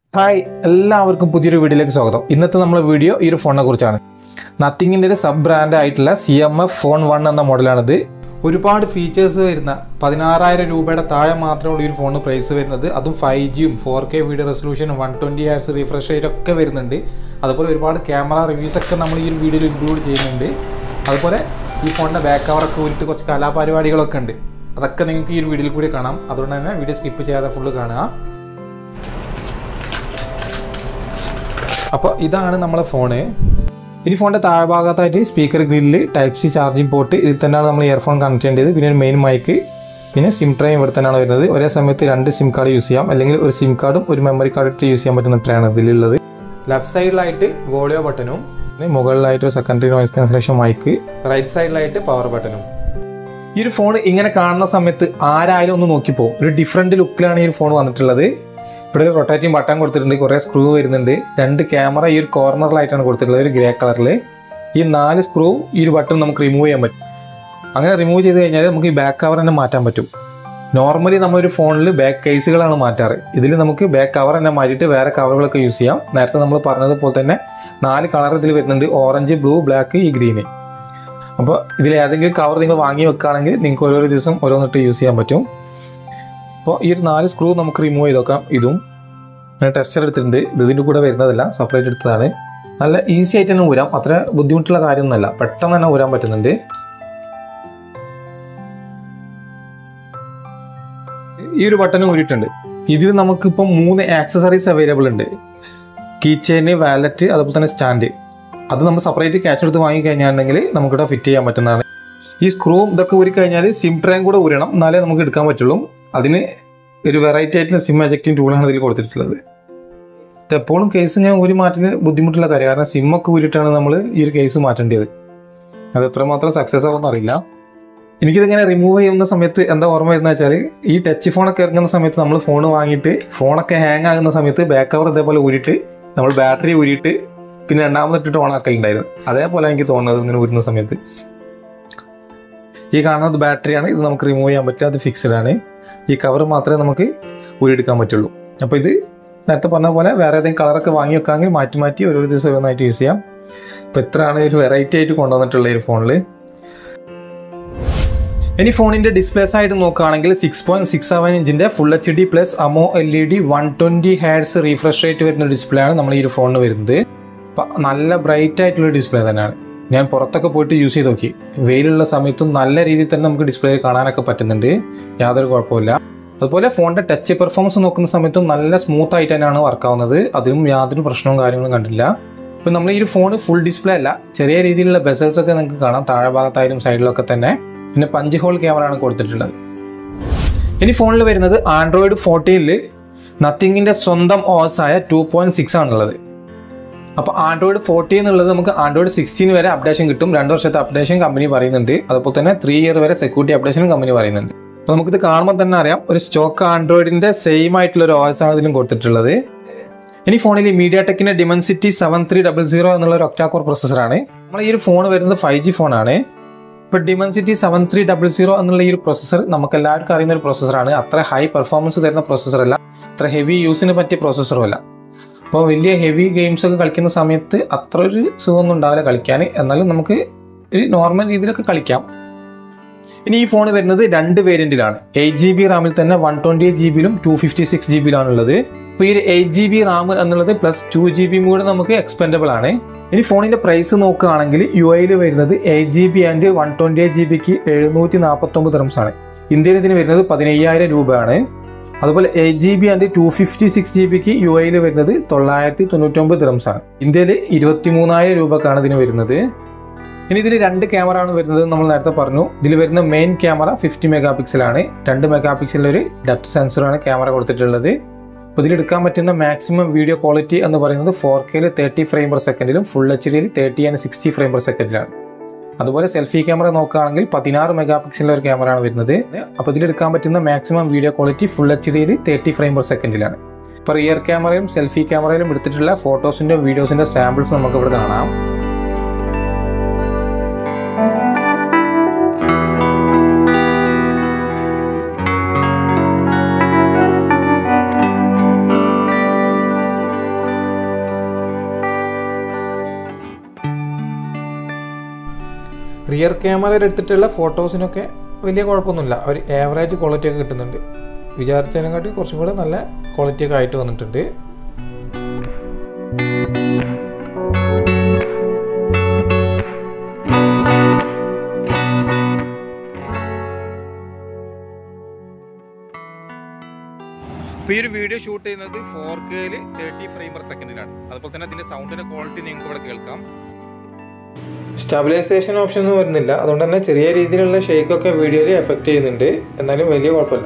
hi എല്ലാവർക്കും പുതിയൊരു വീഡിയോയിലേക്ക് സ്വാഗതം ഇന്നത്തെ നമ്മുടെ വീഡിയോ ഈ ഒരു ഫോണിനെ കുറിച്ചാണ് നത്തിങ്ങിൻ്റെ ഒരു സബ് ബ്രാൻഡ് ആയിട്ടുള്ള C M F phone one എന്ന മോഡലാണിത് ഒരുപാട് ഫീച്ചേഴ്സ് വരുന്ന പതിനാറായിരം രൂപയുടെ താഴെ മാത്രമുള്ള ഈ ഒരു ഫോണിന് പ്രൈസ് വരുന്നത് അതും ഫൈവ് ജിയും ഫോർ കെ വീഡിയോ റെസൊല്യൂഷനും one twenty hertz refresh rate ഒക്കെ വരുന്നുണ്ട് അതുപോലെ ഒരുപാട് ക്യാമറ റിവ്യൂസ് ഒക്കെ നമ്മൾ ഈ ഒരു വീഡിയോയിൽ ഇൻക്ലൂഡ് ചെയ്യുന്നുണ്ട് അതുപോലെ ഈ ഫോണിൻ്റെ ബാക്ക് കവറൊക്കെ ഊരിട്ട് കുറച്ച് കലാപരിപാടികളൊക്കെ ഉണ്ട് അതൊക്കെ നിങ്ങൾക്ക് ഈ ഒരു വീഡിയോയിൽ കൂടി കാണാം അതുകൊണ്ട് തന്നെ വീഡിയോ സ്കിപ്പ് ചെയ്യാതെ ഫുള്ള് കാണുക അപ്പോൾ ഇതാണ് നമ്മളെ ഫോണ് ഇനി ഫോണിൻ്റെ താഴ്ഭാഗത്തായിട്ട് speaker grille type C charging port ഇതിൽ തന്നെയാണ് നമ്മൾ ഇയർഫോൺ കണക്ട് ചെയ്യേണ്ടത് പിന്നെ ഒരു മെയിൻ മൈക്ക് പിന്നെ സിം ട്രേയും ഇവിടെ തന്നെയാണ് വരുന്നത് ഒരേ സമയത്ത് രണ്ട് സിം കാർഡ് യൂസ് ചെയ്യാം അല്ലെങ്കിൽ ഒരു സിം കാർഡും ഒരു മെമ്മറി കാർഡ് ഇട്ട് യൂസ് ചെയ്യാൻ പറ്റുന്ന ട്രേയാണ് ഇതിലുള്ളത് ലെഫ്റ്റ് സൈഡിലായിട്ട് വോളിയോ ബട്ടണും പിന്നെ മുകളിലായിട്ട് ഒരു secondary noise cancellation mic right സൈഡിലായിട്ട് പവർ ബട്ടണും ഈ ഒരു ഫോൺ ഇങ്ങനെ കാണുന്ന സമയത്ത് ആരായാലും ഒന്ന് നോക്കിപ്പോ ഒരു ഡിഫറെൻറ്റ് ലുക്കിലാണ് ഈ ഒരു ഫോൺ വന്നിട്ടുള്ളത് ഇവിടെ ഒരു റൊട്ടേറ്റിംഗ് ബട്ടൺ കൊടുത്തിട്ടുണ്ട് കുറേ സ്ക്രൂ വരുന്നുണ്ട് രണ്ട് ക്യാമറ ഈ ഒരു കോർണറിലായിട്ടാണ് കൊടുത്തിട്ടുള്ളത് ഒരു ഗ്രേ കളറിൽ ഈ നാല് സ്ക്രൂ ഈ ഒരു ബട്ടൺ നമുക്ക് റിമൂവ് ചെയ്യാൻ പറ്റും അങ്ങനെ റിമൂവ് ചെയ്ത് കഴിഞ്ഞാൽ നമുക്ക് ഈ ബാക്ക് കവർ തന്നെ മാറ്റാൻ പറ്റും നോർമലി നമ്മളൊരു ഫോണിൽ ബാക്ക് കേസുകളാണ് മാറ്റാറ് ഇതിൽ നമുക്ക് ബാക്ക് കവർ തന്നെ മാറ്റിയിട്ട് വേറെ കവറുകളൊക്കെ യൂസ് ചെയ്യാം നേരത്തെ നമ്മൾ പറഞ്ഞതുപോലെ തന്നെ നാല് കളർ ഇതിൽ വരുന്നുണ്ട് ഓറഞ്ച് ബ്ലൂ ബ്ലാക്ക് ഈ ഗ്രീന് അപ്പോൾ ഇതിൽ ഏതെങ്കിലും കവർ നിങ്ങൾ വാങ്ങി വെക്കുകയാണെങ്കിൽ നിങ്ങൾക്ക് ഓരോ ദിവസം ഓരോന്നിട്ട് യൂസ് ചെയ്യാൻ പറ്റും അപ്പോൾ ഈ ഒരു നാല് സ്ക്രൂ നമുക്ക് റിമൂവ് ചെയ്ത് നോക്കാം ഇതും ഞാൻ ടെസ്റ്റർ എടുത്തിട്ടുണ്ട് ഇത് ഇതിൻ്റെ കൂടെ വരുന്നതല്ല സെപ്പറേറ്റ് എടുത്തതാണ് നല്ല ഈസി ആയിട്ട് തന്നെ ഊരാം അത്ര ബുദ്ധിമുട്ടുള്ള കാര്യമൊന്നുമല്ല പെട്ടെന്ന് തന്നെ ഊരാൻ പറ്റുന്നുണ്ട് ഈ ഒരു ബട്ടൺ ഊരിയിട്ടുണ്ട് ഇതിൽ നമുക്കിപ്പം മൂന്ന് ആക്സസറീസ് അവൈലബിൾ ഉണ്ട് കീ ചെയിന് വാലറ്റ് അതുപോലെ തന്നെ സ്റ്റാൻഡ് അത് നമ്മൾ സെപ്പറേറ്റ് ക്യാഷ് എടുത്ത് വാങ്ങി കഴിഞ്ഞാണെങ്കിൽ നമുക്കിവിടെ ഫിറ്റ് ചെയ്യാൻ പറ്റുന്നതാണ് ഈ സ്ക്രൂവും ഇതൊക്കെ ഊരി കഴിഞ്ഞാൽ സിം ട്രെയിൻ കൂടെ ഊരണം എന്നാലേ നമുക്ക് എടുക്കാൻ പറ്റുള്ളൂ അതിന് ഒരു വെറൈറ്റി ആയിട്ടുള്ള സിം എജക്റ്റിംഗ് ടൂളാണ് ഇതിൽ കൊടുത്തിട്ടുള്ളത് ഇത് എപ്പോഴും കേസ് ഞാൻ ഊരി മാറ്റുന്ന ബുദ്ധിമുട്ടുള്ള കാര്യം കാരണം സിമ്മൊക്കെ ഊരിയിട്ടാണ് നമ്മൾ ഈ ഒരു കേസ് മാറ്റേണ്ടത് അത് എത്രമാത്രം സക്സസ് ആവുമെന്ന് അറിയില്ല എനിക്കിതിങ്ങനെ റിമൂവ് ചെയ്യുന്ന സമയത്ത് എന്താ ഓർമ്മ വരുന്നത് വെച്ചാൽ ഈ ടച്ച് ഫോണൊക്കെ ഇറങ്ങുന്ന സമയത്ത് നമ്മൾ ഫോൺ വാങ്ങിയിട്ട് ഫോണൊക്കെ ഹാങ് ആകുന്ന സമയത്ത് ബാക്ക് കവർ ഇതേപോലെ ഊരിയിട്ട് നമ്മൾ ബാറ്ററി ഊരിയിട്ട് പിന്നെ രണ്ടാമതിട്ടിട്ട് ഓൺ ആക്കലുണ്ടായിരുന്നു അതേപോലെ എനിക്ക് തോന്നുന്നത് ഇങ്ങനെ ഊരുന്ന സമയത്ത് ഈ കാണുന്നത് ബാറ്ററിയാണ് ഇത് നമുക്ക് റിമൂവ് ചെയ്യാൻ പറ്റില്ല അത് ഫിക്സഡ് ആണ് ഈ കവർ മാത്രമേ നമുക്ക് ഊരിയെടുക്കാൻ പറ്റുള്ളൂ അപ്പോൾ ഇത് നേരത്തെ പറഞ്ഞ പോലെ വേറെ ഏതെങ്കിലും കളറൊക്കെ വാങ്ങി വെക്കുകയാണെങ്കിൽ മാറ്റി മാറ്റി ഓരോ ദിവസം ഓരോന്നായിട്ട് യൂസ് ചെയ്യാം അപ്പോൾ ഇത്രയാണ് ഒരു വെറൈറ്റി ആയിട്ട് കൊണ്ടുവന്നിട്ടുള്ള ഈ ഫോണിൽ ഇനി ഫോണിൻ്റെ ഡിസ്പ്ലേസ് ആയിട്ട് നോക്കുകയാണെങ്കിൽ സിക്സ് പോയിന്റ് സിക്സ് സെവൻ ഇഞ്ചിൻ്റെ full H D plus AMOLED one twenty hertz refresh rate വരുന്ന ഡിസ്പ്ലേ ആണ് നമ്മൾ ഈ ഒരു ഫോണിന് വരുന്നത് അപ്പം നല്ല ബ്രൈറ്റ് ആയിട്ടുള്ള ഡിസ്പ്ലേ തന്നെയാണ് ഞാൻ പുറത്തൊക്കെ പോയിട്ട് യൂസ് ചെയ്ത് നോക്കി വെയിലുള്ള സമയത്തും നല്ല രീതിയിൽ തന്നെ നമുക്ക് ഡിസ്പ്ലേ കാണാനൊക്കെ പറ്റുന്നുണ്ട് യാതൊരു കുഴപ്പമില്ല അതുപോലെ ഫോണിൻ്റെ ടച്ച് പെർഫോമൻസ് നോക്കുന്ന സമയത്തും നല്ല സ്മൂത്ത് ആയിട്ട് തന്നെയാണ് വർക്ക് ആവുന്നത് അതിനും യാതൊരു പ്രശ്നവും കാര്യങ്ങളും കണ്ടില്ല ഇപ്പം നമ്മൾ ഈ ഒരു ഫോൺ ഫുൾ ഡിസ്പ്ലേ അല്ല ചെറിയ രീതിയിലുള്ള ബെസൽസ് ഒക്കെ നിങ്ങൾക്ക് കാണാം താഴെ ഭാഗത്തായാലും സൈഡിലൊക്കെ തന്നെ പിന്നെ പഞ്ച് ഹോൾ ക്യാമറ ആണ് കൊടുത്തിട്ടുള്ളത് ഇനി ഫോണിൽ വരുന്നത് ആൻഡ്രോയിഡ് ഫോർട്ടീനിൽ നത്തിങ്ങിൻ്റെ സ്വന്തം ഓസ് ആയ ടു പോയിന്റ് സിക്സ് ആണുള്ളത് അപ്പോൾ ആൻഡ്രോയിഡ് ഫോർട്ടി എന്നുള്ളത് നമുക്ക് ആൻഡ്രോയിഡ് സിക്സ്റ്റീൻ വരെ അപ്ഡേഷൻ കിട്ടും രണ്ട് വർഷത്തെ അപ്ഡേഷൻ കമ്പനി പറയുന്നുണ്ട് അതുപോലെ തന്നെ ത്രീ ഇയർ വരെ സെക്യൂരിറ്റി അപ്ഡേഷനും കമ്പനി പറയുന്നുണ്ട് അപ്പോൾ നമുക്കിത് കാണുമ്പോൾ തന്നെ അറിയാം ഒരു സ്റ്റോക്ക് ആൻഡ്രോയിഡിന്റെ സെയിം ആയിട്ടുള്ള ഒരു ഓസ് ആണ് ഇതിലും കൊടുത്തിട്ടുള്ളത് ഇനി ഫോണിൽ മീഡിയ ടെക്കിന്റെ Dimensity seven three double zero എന്നുള്ള ഒരു ഒക്ടാകോർ പ്രൊസസ്സറാണ് നമ്മൾ ഈ ഒരു ഫോൺ വരുന്നത് ഫൈവ് ജി ഫോണാണ് ഇപ്പോൾ Dimensity seven three double zero എന്നുള്ള ഈ ഒരു പ്രൊസസ്സർ നമുക്ക് എല്ലാവർക്കും അറിയുന്ന ഒരു പ്രൊസസ്സറാണ് അത്ര ഹൈ പെർഫോമൻസ് തരുന്ന പ്രൊസസ്സർ അല്ല അത്ര ഹെവി യൂസിന് പറ്റിയ പ്രൊസസ്സറും അല്ല അപ്പോൾ വലിയ ഹെവി ഗെയിംസ് ഒക്കെ കളിക്കുന്ന സമയത്ത് അത്ര ഒരു സുഖമൊന്നും ഉണ്ടാവില്ല കളിക്കാൻ എന്നാലും നമുക്ക് ഒരു നോർമൽ രീതിയിലൊക്കെ കളിക്കാം ഇനി ഈ ഫോൺ വരുന്നത് രണ്ട് വേരിയന്റിലാണ് എയ്റ്റ് ജി ബി റാമിൽ തന്നെ വൺ ട്വൻറ്റി എയ്റ്റ് ജി ബിയിലും ടു ഫിഫ്റ്റി സിക്സ് ജി ബിയിലാണുള്ളത് അപ്പോൾ ഈ ഒരു എയ്റ്റ് ജി ബി റാം എന്നുള്ളത് പ്ലസ് ടു ജി ബി കൂടെ നമുക്ക് എക്സ്പെൻഡബിൾ ആണ് ഇനി ഫോണിന്റെ പ്രൈസ് നോക്കുകയാണെങ്കിൽ യു ഐയിൽ വരുന്നത് eight G B and one twenty eight G ബിക്ക് എഴുന്നൂറ്റി നാൽപ്പത്തൊമ്പത് റംസ് ആണ് ഇന്ത്യയിൽ ഇതിന് വരുന്നത് പതിനയ്യായിരം രൂപയാണ് അതുപോലെ eight G B and two fifty six G ബിക്ക് യു ഐയിൽ വരുന്നത് തൊള്ളായിരത്തി തൊണ്ണൂറ്റൊമ്പത് ദിറംസ് ആണ് ഇന്ത്യയിൽ ഇരുപത്തി മൂന്നായിരം രൂപക്കാണ് ഇതിന് വരുന്നത് ഇനി ഇതിൽ രണ്ട് ക്യാമറ ആണ് വരുന്നത് നമ്മൾ നേരത്തെ പറഞ്ഞു ഇതിൽ വരുന്ന മെയിൻ ക്യാമറ ഫിഫ്റ്റി മെഗാ പിക്സലാണ് രണ്ട് മെഗാ പിക്സലിൽ ഒരു ഡെപ്ത് സെൻസറാണ് ക്യാമറ കൊടുത്തിട്ടുള്ളത് അപ്പോൾ ഇതിലെടുക്കാൻ പറ്റുന്ന മാക്സിമം വീഡിയോ ക്വാളിറ്റി എന്ന് പറയുന്നത് ഫോർ കെയിൽ തേർട്ടി ഫ്രെയിം പെർ സെക്കൻഡിലും ഫുൾ എച്ച് ഡിയിൽ thirty and sixty frame per സെക്കൻഡിലാണ് അതുപോലെ സെൽഫി ക്യാമറ നോക്കുകയാണെങ്കിൽ പതിനാറ് മെഗാ പിക്സലിലെ ഒരു ക്യാമറ ആണ് വരുന്നത് അപ്പോൾ ഇതിലെടുക്കാൻ പറ്റുന്ന maximum video quality full H ഡിയിൽ തേർട്ടി ഫ്രെയിം പെർ സെക്കൻഡിലാണ് ഇപ്പോൾ റിയർ ക്യാമറയും സെൽഫി ക്യാമറയിലും എടുത്തിട്ടുള്ള ഫോട്ടോസിൻ്റെ വീഡിയോസിൻ്റെ സാമ്പിൾസ് നമുക്ക് ഇവിടെ കാണാം റിയർ ക്യാമറയിൽ എടുത്തിട്ടുള്ള ഫോട്ടോസിനൊക്കെ വലിയ കുഴപ്പമൊന്നുമില്ല ഒരു ആവറേജ് ക്വാളിറ്റി ഒക്കെ കിട്ടുന്നുണ്ട് വിചാരിച്ചതിനെക്കാട്ടി കുറച്ചും കൂടെ നല്ല ക്വാളിറ്റി ഒക്കെ ആയിട്ട് വന്നിട്ടുണ്ട് അപ്പോൾ ഈ ഒരു വീഡിയോ ഷൂട്ട് ചെയ്യുന്നത് ഫോർ കെയിൽ തേർട്ടി ഫ്രെയിം പെർ സെക്കൻഡിലാണ് അതുപോലെ തന്നെ അതിന്റെ സൗണ്ടിന്റെ ക്വാളിറ്റി നിങ്ങൾക്ക് ഇവിടെ കേൾക്കാം സ്റ്റെബിലൈസേഷൻ ഓപ്ഷൻ ഒന്നും വരുന്നില്ല അതുകൊണ്ട് തന്നെ ചെറിയ രീതിയിലുള്ള ഷെയ്ക്കൊക്കെ വീഡിയോയിൽ എഫക്റ്റ് ചെയ്യുന്നുണ്ട് എന്നാലും വലിയ കുഴപ്പമില്ല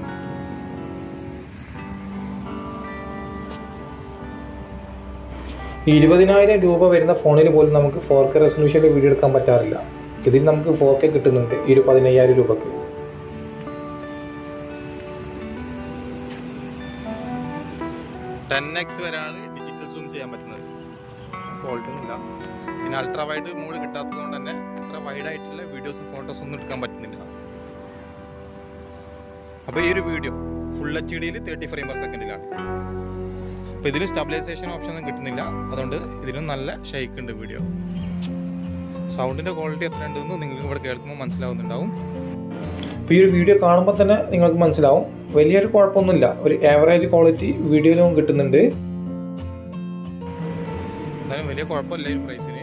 ഇരുപതിനായിരം രൂപ വരുന്ന ഫോണിൽ പോലും നമുക്ക് ഫോർ കെ റെസൊല്യൂഷനിൽ വീഡിയോ എടുക്കാൻ പറ്റാറില്ല ഇതിൽ നമുക്ക് ഫോർ കെ കിട്ടുന്നുണ്ട് ഈ ഒരു പതിനയ്യായിരം രൂപക്ക് ടെൻ എക്സ് വരെയാണ് ഡിജിറ്റൽ സൂം ചെയ്യാൻ പറ്റുന്നത് ക്വാളിറ്റി ഒന്നുമില്ല പിന്നെ അൾട്രാ വൈഡ് മോഡ് കിട്ടാത്തത് കൊണ്ട് തന്നെ അത്ര വൈഡ് ആയിട്ടുള്ള വീഡിയോസും ഫോട്ടോസും ഒന്നും എടുക്കാൻ പറ്റുന്നില്ല അപ്പോൾ ഈ ഒരു വീഡിയോ ഫുൾ എച്ച് ഡിയിൽ തേർട്ടി ഫ്രെയിം പെർ സെക്കൻഡിലാണ് അപ്പോൾ ഇതിന് സ്റ്റെബിലൈസേഷൻ ഓപ്ഷൻ ഒന്നും കിട്ടുന്നില്ല അതുകൊണ്ട് ഇതിനും നല്ല ഷെയ്ക്ക് ഉണ്ട് വീഡിയോ സൗണ്ടിൻ്റെ ക്വാളിറ്റി എത്ര ഉണ്ടെന്ന് നിങ്ങൾക്ക് ഇവിടെ കേൾക്കുമ്പോൾ മനസ്സിലാവുന്നുണ്ടാവും അപ്പോൾ ഈ ഒരു വീഡിയോ കാണുമ്പോൾ തന്നെ നിങ്ങൾക്ക് മനസ്സിലാവും വലിയൊരു കുഴപ്പമൊന്നുമില്ല ഒരു ആവറേജ് ക്വാളിറ്റി വീഡിയോയിലും കിട്ടുന്നുണ്ട് എന്തായാലും വലിയ കുഴപ്പമില്ല ഈ പ്രൈസിന്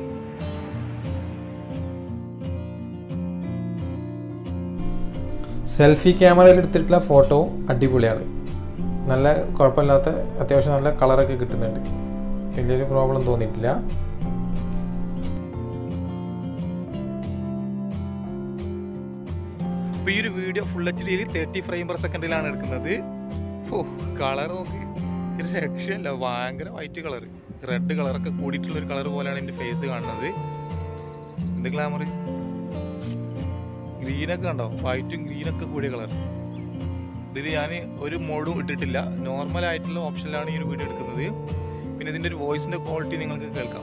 സെൽഫി ക്യാമറയിൽ എടുത്തിട്ടുള്ള ഫോട്ടോ അടിപൊളിയാണ് നല്ല കുഴപ്പമില്ലാത്ത അത്യാവശ്യം നല്ല കളറൊക്കെ കിട്ടുന്നുണ്ട് വലിയൊരു പ്രോബ്ലം തോന്നിയിട്ടില്ല അപ്പോൾ ഈ ഒരു വീഡിയോ ഫുൾ എച്ച് ഡിയിൽ തേർട്ടി ഫ്രെയിം പെർ സെക്കൻഡിലാണ് എടുക്കുന്നത് ഓ കളർ നോക്കി ഒരു രക്ഷയല്ല ഭയങ്കര വൈറ്റ് കളർ റെഡ് കളറൊക്കെ കൂടിയിട്ടുള്ള ഒരു കളർ പോലെയാണ് എൻ്റെ ഫേസ് കാണുന്നത് എന്ത് ഗ്ലാമർ ഗ്രീനൊക്കെ കണ്ടോ വൈറ്റും ഗ്രീനൊക്കെ കൂടിയ കളർ ഇതിൽ ഞാൻ ഒരു മോഡും ഇട്ടിട്ടില്ല നോർമൽ ആയിട്ടുള്ള ഓപ്ഷനിലാണ് ഈ ഒരു വീഡിയോ എടുക്കുന്നത് പിന്നെ ഇതിൻ്റെ ഒരു വോയിസിൻ്റെ ക്വാളിറ്റി നിങ്ങൾക്ക് കേൾക്കാം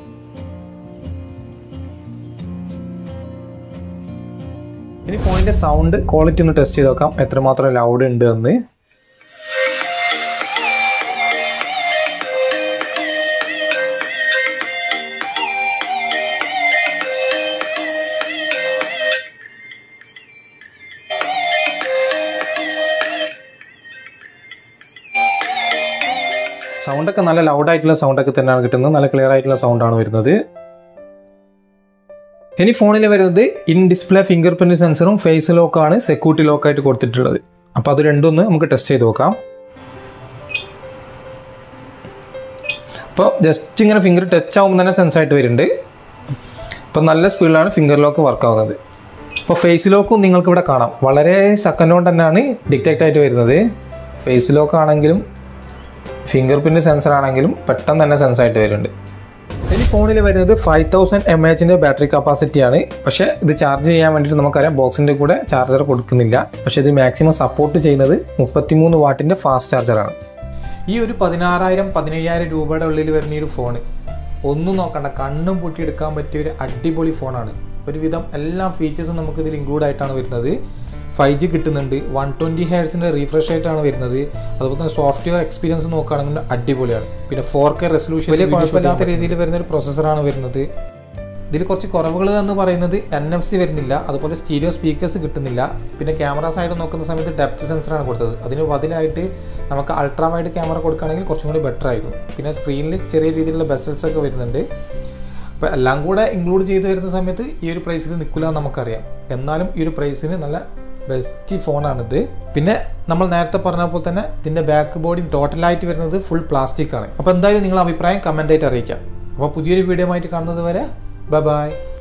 ഇനി ഫോണിൻ്റെ സൗണ്ട് ക്വാളിറ്റി ഒന്ന് ടെസ്റ്റ് ചെയ്ത് നോക്കാം എത്രമാത്രം ലൗഡ് ഉണ്ട് എന്ന് സൗണ്ടൊക്കെ നല്ല ലൗഡായിട്ടുള്ള സൗണ്ടൊക്കെ തന്നെയാണ് കിട്ടുന്നത് നല്ല ക്ലിയർ ആയിട്ടുള്ള സൗണ്ടാണ് വരുന്നത് ഇനി ഫോണിൽ വരുന്നത് ഇൻ ഡിസ്പ്ലേ ഫിംഗർ പ്രിന്റ് സെൻസറും ഫേസ് ലോക്കാണ് സെക്യൂരിറ്റി ലോക്കായിട്ട് കൊടുത്തിട്ടുള്ളത് അപ്പോൾ അത് രണ്ടും ഒന്ന് നമുക്ക് ടെസ്റ്റ് ചെയ്ത് നോക്കാം അപ്പോൾ ജസ്റ്റ് ഇങ്ങനെ ഫിംഗർ ടച്ച് ആകുമ്പോൾ തന്നെ സെൻസ് ആയിട്ട് വരുന്നുണ്ട് അപ്പോൾ നല്ല സ്പീഡിലാണ് ഫിംഗർ ലോക്ക് വർക്ക് ആവുന്നത് അപ്പോൾ ഫേസ് ലോക്കും നിങ്ങൾക്ക് ഇവിടെ കാണാം വളരെ സെക്കൻഡ് കൊണ്ട് തന്നെയാണ് ഡിറ്റക്റ്റ് ആയിട്ട് വരുന്നത് ഫേസ് ലോക്ക് ആണെങ്കിലും ഫിംഗർ പ്രിന്റ് സെൻസർ ആണെങ്കിലും പെട്ടെന്ന് തന്നെ സെൻസ് ആയിട്ട് വരുന്നുണ്ട് ഇനി ഫോണിൽ വരുന്നത് ഫൈവ് തൗസൻഡ് എം എച്ചിൻ്റെ ബാറ്ററി കപ്പാസിറ്റി ആണ് പക്ഷേ ഇത് ചാർജ് ചെയ്യാൻ വേണ്ടിയിട്ട് നമുക്കറിയാം ബോക്സിൻ്റെ കൂടെ ചാർജർ കൊടുക്കുന്നില്ല പക്ഷേ ഇത് മാക്സിമം സപ്പോർട്ട് ചെയ്യുന്നത് മുപ്പത്തിമൂന്ന് വാട്ടിൻ്റെ ഫാസ്റ്റ് ചാർജറാണ് ഈ ഒരു പതിനാറായിരം പതിനയ്യായിരം രൂപയുടെ ഉള്ളിൽ വരുന്ന ഈ ഒരു ഫോൺ ഒന്നും നോക്കണ്ട കണ്ണും പൊട്ടിയെടുക്കാൻ പറ്റിയ ഒരു അടിപൊളി ഫോണാണ് ഒരുവിധം എല്ലാ ഫീച്ചേഴ്സും നമുക്ക് ഇതിൽ ഇൻക്ലൂഡ് ആയിട്ടാണ് വരുന്നത് ഫൈവ് ജി കിട്ടുന്നുണ്ട് വൺ ട്വൻറ്റി ഹെയർസിൻ്റെ റീഫ്രഷ് ആയിട്ടാണ് വരുന്നത് അതുപോലെ തന്നെ സോഫ്റ്റ്വെയർ എക്സ്പീരിയൻസ് നോക്കുകയാണെങ്കിൽ അടിപൊളിയാണ് പിന്നെ ഫോർ കെ റെസൊല്യൂഷൻ വലിയ കുഴപ്പമില്ലാത്ത രീതിയിൽ വരുന്ന ഒരു പ്രോസസ്സറാണ് വരുന്നത് ഇതിൽ കുറച്ച് കുറവുകൾ എന്ന് പറയുന്നത് എൻ എഫ് സി വരുന്നില്ല അതുപോലെ സ്റ്റീരിയോ സ്പീക്കേഴ്സ് കിട്ടുന്നില്ല പിന്നെ ക്യാമറ സൈഡ് നോക്കുന്ന സമയത്ത് ഡെപ്ത് സെൻസറാണ് കൊടുത്തത് അതിന് ബദലായിട്ട് നമുക്ക് അൾട്രാ വൈഡ് ക്യാമറ കൊടുക്കുകയാണെങ്കിൽ കുറച്ചും കൂടി ബെറ്റർ ആയിരുന്നു പിന്നെ സ്ക്രീനിൽ ചെറിയ രീതിയിലുള്ള ബെസൽസ് ഒക്കെ വരുന്നുണ്ട് അപ്പോൾ എല്ലാം കൂടെ ഇൻക്ലൂഡ് ചെയ്ത് വരുന്ന സമയത്ത് ഈ ഒരു പ്രൈസിൽ നിൽക്കില്ല എന്ന് നമുക്കറിയാം എന്നാലും ഈ ഒരു പ്രൈസിന് നല്ല ബെസ്റ്റ് ഫോണാണിത് പിന്നെ നമ്മൾ നേരത്തെ പറഞ്ഞ പോലെ തന്നെ ഇതിൻ്റെ ബാക്ക് ബോഡി ടോട്ടലായിട്ട് വരുന്നത് ഫുൾ പ്ലാസ്റ്റിക് ആണ് അപ്പോൾ എന്തായാലും നിങ്ങളുടെ അഭിപ്രായം കമൻ്റ് ആയിട്ട് അറിയിക്കാം അപ്പോൾ പുതിയൊരു വീഡിയോ ആയിട്ട് കാണുന്നത് വരെ ബൈ ബൈ